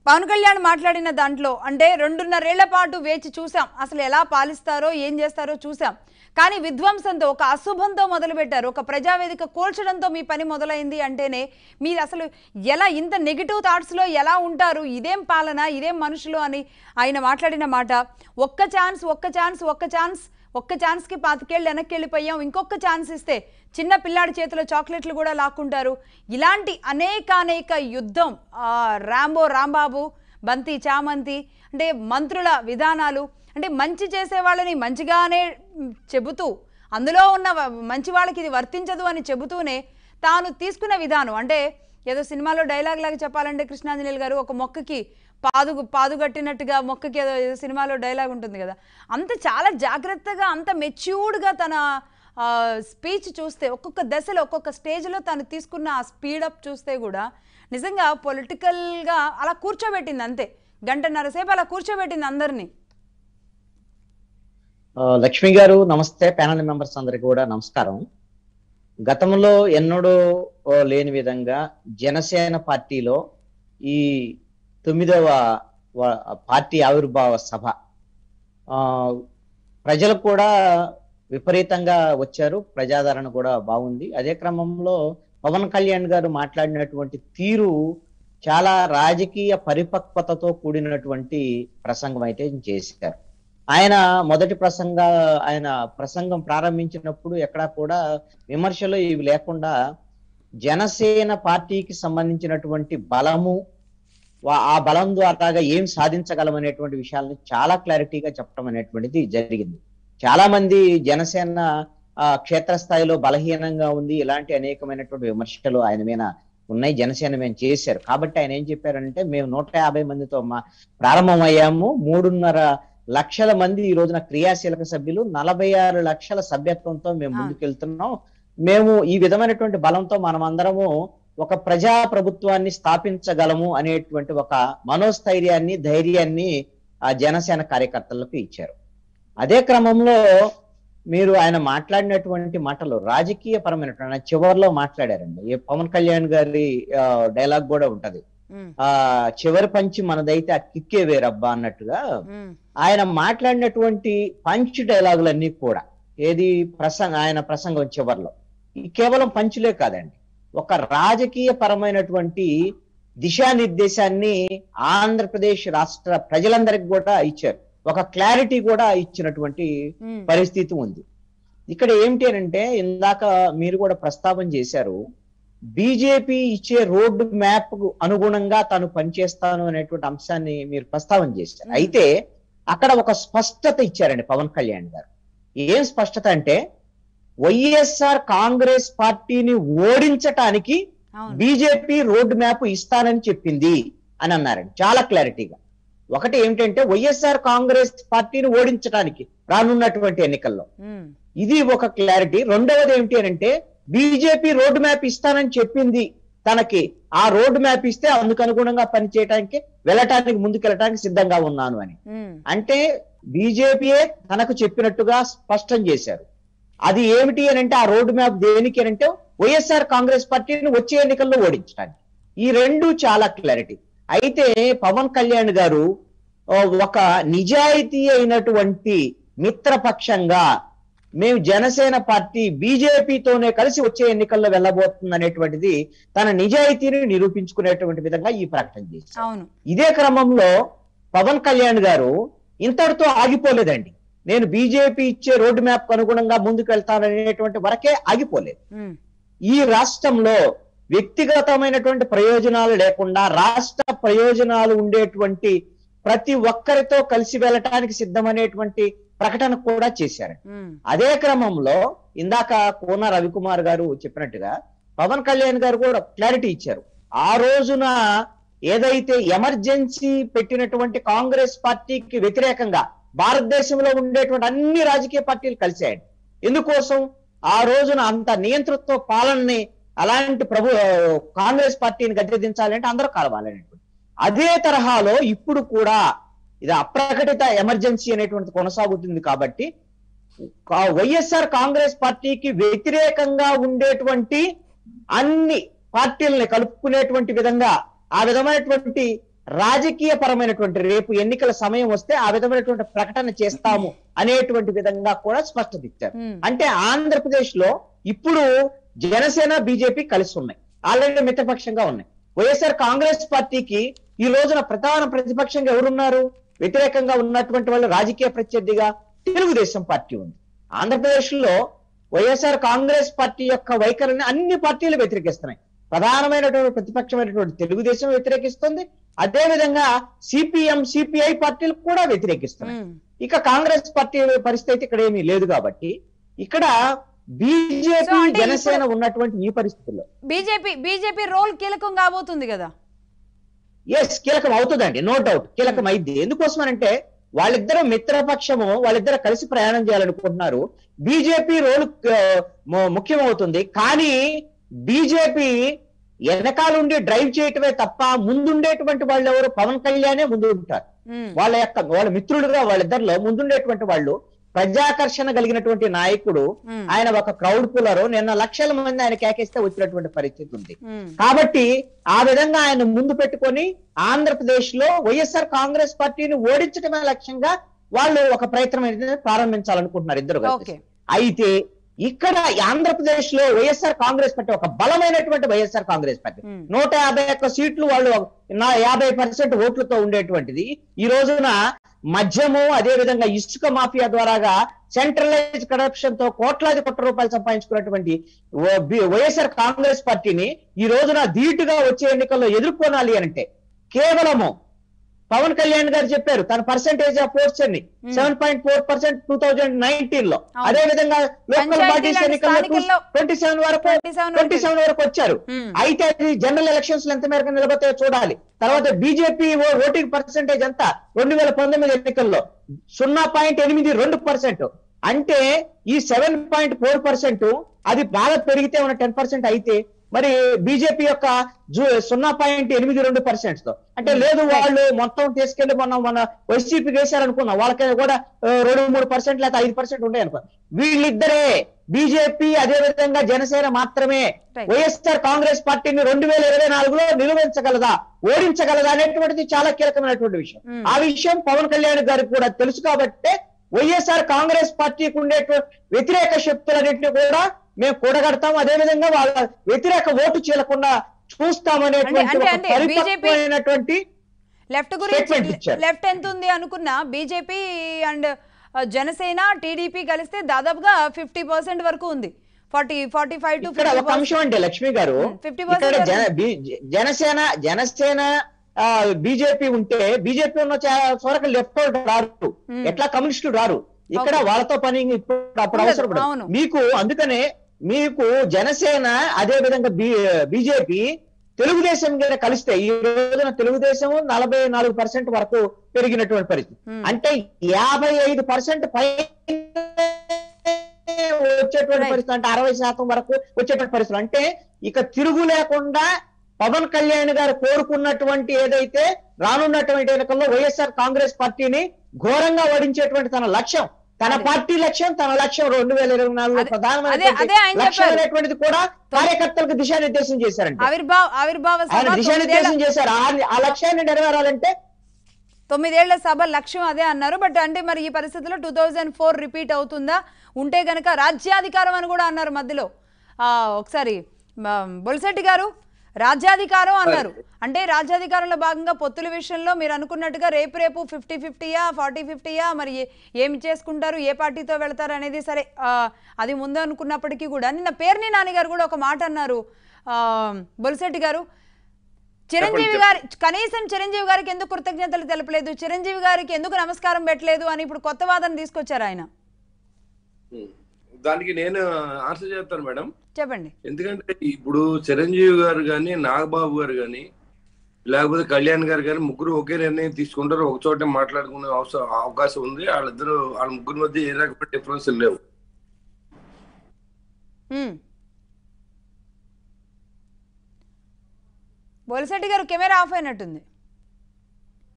పవన్ కళ్యాణ్ మాట్లాడిన దాంట్లో అంటే రెండున్నరేళ్ల పాటు వేచి చూసాం అసలు ఎలా పాలిస్తారో ఏం చేస్తారో చూసాం కానీ విధ్వంసంతో ఒక అశుభంతో మొదలుపెట్టారు ఒక ప్రజావేదిక కూల్చడంతో మీ పని మొదలైంది అంటేనే మీరు అసలు ఎలా ఇంత నెగిటివ్ థాట్స్లో ఎలా ఉంటారు ఇదేం పాలన ఇదేం మనుషులు అని ఆయన మాట్లాడిన మాట ఒక్క ఛాన్స్ ఒక్క ఛాన్స్ ఒక్క ఛాన్స్ ఒక్క ఛాన్స్కి పాతికేళ్ళు వెనక్కి వెళ్ళిపోయాం ఇంకొక ఛాన్స్ ఇస్తే చిన్న పిల్లాడి చేతిలో చాక్లెట్లు కూడా లాక్కుంటారు ఇలాంటి అనేకానేక యుద్ధం ఆ, రాంబో రాంబాబు బంతి చామంతి అంటే మంత్రుల విధానాలు అంటే మంచి చేసే వాళ్ళని మంచిగానే మ్, చెబుతూ అందులో ఉన్న వ- మంచి వాళ్ళకి ఇది వర్తించదు అని చెబుతూనే తాను తీసుకున్న విధానం అంటే ఏదో సినిమాలో డైలాగ్ లాగా చెప్పాలంటే కృష్ణాంజనేయులు గారు ఒక మొక్కకి పాదు పాదుగట్టినట్టుగా మొక్కకి ఏదో ఏదో సినిమాలో డైలాగ్ ఉంటుంది కదా అంత చాలా జాగ్రత్తగా అంత మెచ్యూర్డ్గా తన స్పీచ్ చూస్తే ఒక్కొక్క దశలో ఒక్కొక్క స్టేజ్లో తను తీసుకున్న ఆ స్పీడప్ చూస్తే కూడా నిజంగా పొలిటికల్గా అలా కూర్చోబెట్టింది అంతే గంటన్నర సేపు అలా కూర్చోబెట్టింది అందరినీ ఆ, లక్ష్మి గారు నమస్తే ప్యానల్ మెంబర్స్ అందరికి కూడా నమస్కారం గతంలో ఎన్నడూ ఓ లేని విధంగా జనసేన పార్టీలో ఈ తొమ్మిదవ వ- పార్టీ ఆవిర్భావ సభ ఆ, ప్రజలు కూడా విపరీతంగా వచ్చారు ప్రజాదరణ కూడా బాగుంది అదే క్రమంలో పవన్ కళ్యాణ్ గారు మాట్లాడినటువంటి తీరు చాలా రాజకీయ పరిపక్వతతో కూడినటువంటి ప్రసంగం అయితే చేశారు ఆయన మొదటి ప్రసంగ ఆయన ప్రసంగం ప్రారంభించినప్పుడు ఎక్కడా కూడా విమర్శలు ఇవి లేకుండా జనసేన పార్టీకి సంబంధించినటువంటి బలము వా- ఆ బలం ద్వారా ఏం సాధించగలం అనేటువంటి విషయాలను చాలా క్లారిటీగా చెప్పడం అనేటువంటిది జరిగింది చాలా మంది జనసేన ఆ, క్షేత్రస్థాయిలో బలహీనంగా ఉంది ఇలాంటి అనేకమైనటువంటి విమర్శలు ఆయన మీద ఉన్నాయి జనసేన మేము చేశారు కాబట్టి ఆయన ఏం చెప్పారంటే మేము నూట యాభై మందితో మా ప్రారంభమయ్యాము మూడున్నర లక్షల మంది ఈ రోజున క్రియాశీలక సభ్యులు నలభై ఆరు లక్షల సభ్యత్వంతో మేము ఆ. ముందుకెళ్తున్నాం మేము ఈ విధమైనటువంటి బలంతో మనమందరము ఒక ప్రజా ప్రభుత్వాన్ని స్థాపించగలము అనేటువంటి ఒక మనోస్థైర్యాన్ని ధైర్యాన్ని ఆ జనసేన కార్యకర్తలకు ఇచ్చారు అదే క్రమంలో మీరు ఆయన మాట్లాడినటువంటి మాటలు రాజకీయ పరమైనటువంటి ఆయన చివరిలో మాట్లాడారండి ఏ పవన్ కళ్యాణ్ గారి ఆ, డైలాగ్ కూడా ఉంటది ఉమ్, ఆ చివరి పంచి మనదైతే ఆ కిక్కే వేరబ్బా అన్నట్టుగా ఉమ్, ఆయన మాట్లాడినటువంటి పంచ్ డైలాగులన్నీ కూడా ఏది ప్రసంగ ఆయన ప్రసంగం చివరిలో ఈ కేవలం పంచులే కాదండి ఒక రాజకీయ పరమైనటువంటి దిశానిర్దేశాన్ని ఆంధ్రప్రదేశ్ రాష్ట్ర ప్రజలందరికి కూడా ఇచ్చారు ఒక క్లారిటీ కూడా ఇచ్చినటువంటి ఉమ్, పరిస్థితి ఉంది ఇక్కడ ఏమిటి అని అంటే ఇందాక మీరు కూడా ప్రస్తావన చేశారు బీజేపీ ఇచ్చే రోడ్ మ్యాప్ కు అనుగుణంగా తాను పనిచేస్తాను అనేటువంటి అంశాన్ని మీరు ప్రస్తావన చేశారు మ్మ్. అయితే అక్కడ ఒక స్పష్టత ఇచ్చారండి పవన్ కళ్యాణ్ గారు ఏం స్పష్టత అంటే వైఎస్ఆర్ కాంగ్రెస్ పార్టీని ఓడించటానికి అవును బీజేపీ రోడ్ మ్యాప్ ఇస్తానని చెప్పింది అని అన్నారండి చాలా క్లారిటీగా ఒకటి ఏమిటంటే వైఎస్ఆర్ కాంగ్రెస్ పార్టీని ఓడించడానికి రానున్నటువంటి ఎన్నికల్లో ఉమ్, ఇది ఒక క్లారిటీ రెండవది ఏమిటి అని అంటే బీజేపీ రోడ్ మ్యాప్ ఇస్తానని చెప్పింది తనకి ఆ రోడ్ మ్యాప్ ఇస్తే అందుకు అనుగుణంగా పనిచేయడానికి వెళ్ళటానికి ముందుకెళ్ళటానికి సిద్ధంగా ఉన్నాను అని ఉమ్, అంటే బీజేపీయే తనకు చెప్పినట్టుగా స్పష్టం చేశారు అది ఏమిటి అని అంటే ఆ రోడ్ మ్యాప్ దేనికి అని అంటే వైఎస్ఆర్ కాంగ్రెస్ పార్టీని వచ్చే ఎన్నికల్లో ఓడించడానికి ఈ రెండు చాలా క్లారిటీ అయితే పవన్ కళ్యాణ్ గారు ఆ, ఒక నిజాయితీ అయినటువంటి మిత్రపక్షంగా మేము జనసేన పార్టీ బీజేపీతోనే కలిసి వచ్చే ఎన్నికల్లో వెళ్ళబోతుంది అనేటువంటిది తన నిజాయితీని నిరూపించుకునేటువంటి విధంగా ఈ ప్రకటన చేశారు అవును ఇదే క్రమంలో పవన్ కళ్యాణ్ గారు ఇంతటితో ఆగిపోలేదండి నేను బీజేపీ ఇచ్చే రోడ్ మ్యాప్ అనుగుణంగా ముందుకు వెళ్తాననేటువంటి వరకే ఆగిపోలేదు ఉమ్, ఈ రాష్ట్రంలో వ్యక్తిగతమైనటువంటి ప్రయోజనాలు లేకుండా రాష్ట్ర ప్రయోజనాలు ఉండేటువంటి ప్రతి ఒక్కరితో కలిసి వెళ్ళటానికి సిద్ధమనేటువంటి ప్రకటన కూడా చేశారు ఉమ్, అదే క్రమంలో ఇందాక కోన రవికుమార్ గారు చెప్పినట్టుగా పవన్ కళ్యాణ్ గారు కూడా క్లారిటీ ఇచ్చారు ఆ రోజున ఏదైతే ఎమర్జెన్సీ పెట్టినటువంటి కాంగ్రెస్ పార్టీకి వ్యతిరేకంగా భారతదేశంలో ఉండేటువంటి అన్ని రాజకీయ పార్టీలు కలిశాయండి ఎందుకోసం ఆ రోజున అంత నియంతృత్వ పాలనని అలాంటి ప్రభు కాంగ్రెస్ పార్టీని గద్దెదించాలంటే అందరూ కలవాలనేటువంటి అదే తరహాలో ఇప్పుడు కూడా ఇది అప్రకటిత ఎమర్జెన్సీ అనేటువంటి కొనసాగుతుంది కాబట్టి కా- వైఎస్ఆర్ కాంగ్రెస్ పార్టీకి వ్యతిరేకంగా ఉండేటువంటి అన్ని పార్టీలని కలుపుకునేటువంటి విధంగా ఆ విధమైనటువంటి రాజకీయ పరమైనటువంటి రేపు ఎన్నికల సమయం వస్తే ఆ విధమైనటువంటి ప్రకటన చేస్తాము అనేటువంటి విధంగా కూడా స్పష్టత ఇచ్చారు ఉమ్, అంటే ఆంధ్రప్రదేశ్ లో ఇప్పుడు జనసేన బీజేపీ కలిసి ఉన్నాయి ఆల్రెడీ మిత్రపక్షంగా ఉన్నాయి వైఎస్ఆర్ కాంగ్రెస్ పార్టీకి ఈ రోజున ప్రధాన ప్రతిపక్షంగా ఎవరున్నారు వ్యతిరేకంగా ఉన్నటువంటి వాళ్ళు రాజకీయ ప్రత్యర్థిగా తెలుగుదేశం పార్టీ ఉంది ఆంధ్రప్రదేశ్ లో వైఎస్ఆర్ కాంగ్రెస్ పార్టీ యొక్క వైఖరిని అన్ని పార్టీలు వ్యతిరేకిస్తున్నాయి ప్రధానమైనటువంటి ప్రతిపక్షమైనటువంటి తెలుగుదేశం వ్యతిరేకిస్తుంది అదే విధంగా సిపిఎం సిపిఐ పార్టీలు కూడా వ్యతిరేకిస్తున్నాయి ఉమ్. ఇక కాంగ్రెస్ పార్టీ పరిస్థితి ఇక్కడ ఏమీ లేదు కాబట్టి ఇక్కడ బీజేపీ So, అంటే జనసేన ఇప్పుడు- ఉన్నటువంటి ఈ పరిస్థితుల్లో బీజేపీ బీజేపీ రోల్ కీలకం కాబోతుంది కదా ఎస్ కీలకం అవుతుందండి నో డౌట్ కీలకం అయింది ఎందుకోసమనంటే వాళ్ళిద్దరు మిత్రపక్షము వాళ్ళిద్దరు కలిసి ప్రయాణం చేయాలనుకుంటున్నారు బీజేపీ రోల్ ఆ, ము- ముఖ్యమవుతుంది కానీ బీజేపీ వెనకాలండి డ్రైవ్ చేయటమే తప్ప ముందుండేటువంటి వాళ్ళు ఎవరు పవన్ కళ్యాణే ముందు ఉంటారు ఉమ్, వాళ్ళ యొక్క వాళ్ళ మిత్రులుగా వాళ్ళిద్దరిలో ముందుండేటువంటి వాళ్ళు ప్రజాకర్షణ కలిగినటువంటి నాయకుడు ఉమ్, ఆయన ఒక క్రౌడ్ పులరు నిన్న లక్షల మంది ఆయన కేకేస్తే వచ్చినటువంటి పరిస్థితి ఉంది ఉమ్, కాబట్టి ఆ విధంగా ఆయన ముందు పెట్టుకొని ఆంధ్రప్రదేశ్ లో వైఎస్ఆర్ కాంగ్రెస్ పార్టీని ఓడించడమే లక్ష్యంగా వాళ్ళు ఒక ప్రయత్నం అనేది ప్రారంభించాలనుకుంటున్నారు ఇద్దరు కలిసి. ఓకే అయితే ఇక్కడ ఆంధ్రప్రదేశ్ లో వైఎస్ఆర్ కాంగ్రెస్ పార్టీ ఒక బలమైనటువంటి వైఎస్ఆర్ కాంగ్రెస్ పార్టీ ఉమ్, నూట యాభై ఒక్క సీట్లు వాళ్ళు నా యాభై పర్సెంట్ ఓట్లతో ఉండేటువంటిది ఈ రోజున మద్యము అదే విధంగా ఇసుక మాఫియా ద్వారాగా సెంట్రలైజ్ కరప్షన్ తో కోట్లాది కోట్ల రూపాయలు సంపాదించుకున్నటువంటి ఓ- బి- వైఎస్ఆర్ కాంగ్రెస్ పార్టీని ఈ రోజున ధీటుగా వచ్చే ఎన్నికల్లో ఎదుర్కొనాలి అంటే కేవలము పవన్ కళ్యాణ్ గారు చెప్పారు తన పర్సెంటేజ్ ఆఫ్ ఓట్స్ అన్ని Hmm. Seven point four percent two thousand nineteen లో అవును. అదే విధంగా లోకల్ పంచాయతీల బాడీస్ ఎన్నికల్లో స్థానికల్లో ట్వంటీ సెవెన్ వరకు 27 ట్వంటీ సెవెన్ వరకు వచ్చారు ఉమ్, అయితే అది జనరల్ ఎలక్షన్స్ లో ఎంత మేరకు నిలబడతాయో చూడాలి తర్వాత బీజేపీ ఓటింగ్ పర్సెంటేజ్ ఎంత రెండు వేల పంతొమ్మిది ఎన్నికల్లో సున్నా పాయింట్ ఎనిమిది రెండు పర్సెంట్ అంటే ఈ సెవెన్ పాయింట్ ఫోర్ పర్సెంట్ అది బాగా పెరిగితే ఉన్న టెన్ పర్సెంట్ అయితే మరి బీజేపీ యొక్క జు- సున్నా పాయింట్ ఎనిమిది రెండు పర్సెంట్ తో అంటే లేదు వాళ్ళు మొత్తం తీసుకెళ్లి మొన్న మన వైసీపీ వేశారనుకున్నాం వాళ్ళకి కూడా ఆ, రెండు మూడు పర్సెంట్ లేదా ఐదు పర్సెంట్ ఉంటాయి అనుకో వీళ్ళిద్దరే బీజేపీ అదే విధంగా జనసేన మాత్రమే Right. వైఎస్ఆర్ కాంగ్రెస్ పార్టీని రెండు వేల ఇరవై నాలుగులో నిలువించగలదా ఓడించగలదా అనేటువంటిది చాలా కీలకమైనటువంటి విషయం Hmm. ఆ విషయం పవన్ కళ్యాణ్ గారికి కూడా తెలుసు కాబట్టే వైఎస్ఆర్ కాంగ్రెస్ పార్టీకి ఉండేటువంటి వ్యతిరేక శక్తులన్నింటినీ కూడా మేము కూడగడతాం అదే విధంగా వాళ్ళ వ్యతిరేక ఓటు చీలకుండా చూస్తామనేటువంటి అంటే- ఒక అంటే BJP పరిపక్వమైనటువంటి లెఫ్ట్ గురించి Statement ఇచ్చారు. లెఫ్ట్ ఎంత ఉంది అనుకున్నా బీజేపీ అండ్ జనసేన టీడీపీ కలిస్తే దాదాపుగా ఫిఫ్టీ పర్సెంట్ వరకు ఉంది ఫార్టీ ఫార్టీ ఫైవ్ టు ఇక్కడ ఒక అంశం అండి లక్ష్మి గారు Hmm, 50% ఇక్కడ జన వరకు. బి- జ- జనసేన జనసేన బీజేపీ ఉంటే బీజేపీ ఉన్న చోరక లెఫ్ట్ రారు Hmm. ఎట్లా కమ్యూనిస్టులు రారు ఇక్కడ Okay. వాళ్ళతో పని ఇప్పుడు అప్పుడు ఉండదు, అవసరం పడదు. అవును. మీకు అందుకనే మీకు జనసేన అదే విధంగా బీజేపీ తెలుగుదేశం గారు కలిస్తే ఈ రోజున తెలుగుదేశం నలభై నాలుగు పర్సెంట్ వరకు పెరిగినటువంటి పరిస్థితి Hmm. అంటే యాభై ఐదు పర్సెంట్ పై వచ్చేటువంటి Right. పరిస్థితి అంటే అరవై శాతం వరకు వచ్చేటువంటి పరిస్థితులు అంటే ఇక తిరుగు లేకుండా పవన్ కళ్యాణ్ గారు కోరుకున్నటువంటి ఏదైతే రానున్నటువంటి ఎన్నికల్లో వైఎస్ఆర్ కాంగ్రెస్ పార్టీని ఘోరంగా ఓడించేటువంటి తన లక్ష్యం తన అదే. పార్టీ లక్ష్యం తన లక్ష్యం రెండు వేల ఇరవై నాలుగులో అదే- ప్రధానమైన అదే- అదే ఆయన లక్ష్యం చెప్పారు. అనేటువంటిది కూడా కార్యకర్తలకు దిశానిర్దేశం చేశారండి ఆవిర్భావ ఆవిర్భావ ఆయన సభ తొమ్మిదేళ్ల దిశానిర్దేశం చేశారు ఆ- ఆ లక్ష్యాన్ని నెరవేరాలంటే తొమ్మిదేళ్ల సభ లక్ష్యం అదే అన్నారు బట్ అంటే మరి ఈ పరిస్థితిలో టూ థౌజండ్ ఫోర్ రిపీట్ అవుతుందా ఉంటే గనక రాజ్యాధికారం అని కూడా అన్నారు మధ్యలో ఆ, ఒకసారి మ, బొలిశెట్టి గారు రాజ్యాధికారం అన్నారు అంటే రాజ్యాధికారంలో భాగంగా పొత్తుల విషయంలో మీరు అనుకున్నట్టుగా రేపు రేపు ఫిఫ్టీ ఫిఫ్టీయా ఫార్టీ ఫిఫ్టీయా మరి ఏ- ఏమి చేసుకుంటారు ఏ పార్టీతో వెళ్తారు అనేది సరే ఆ, అది ముందు అనుకున్నప్పటికీ కూడా నిన్న పేర్ని నాని గారు కూడా ఒక మాట అన్నారు ఆ, బొలిశెట్టి గారు చిరంజీవి చెప్పండి, గారి కనీసం చిరంజీవి గారికి ఎందుకు కృతజ్ఞతలు తెలపలేదు చిరంజీవి గారికి ఎందుకు నమస్కారం పెట్టలేదు అని ఇప్పుడు కొత్త వాదన తీసుకొచ్చారు ఆయన ఉమ్. దానికి నేను ఆన్సర్ చేస్తాను మేడం చెప్పండి ఎందుకంటే ఇప్పుడు చిరంజీవి గారు కానీ నాగబాబు గారు కానీ లేకపోతే కళ్యాణ్ గారు కానీ ముగ్గురు ఒకే నిర్ణయం తీసుకుంటారు ఒక చోట మాట్లాడుకునే అవసరం అవకాశం ఉంది వాళ్ళిద్దరు వాళ్ళ ముగ్గురు మధ్య ఏ రకమైన డిఫరెన్స్ లేవు ఉమ్. బొలిశెట్టి గారు కెమెరా ఆఫ్ అయినట్టుంది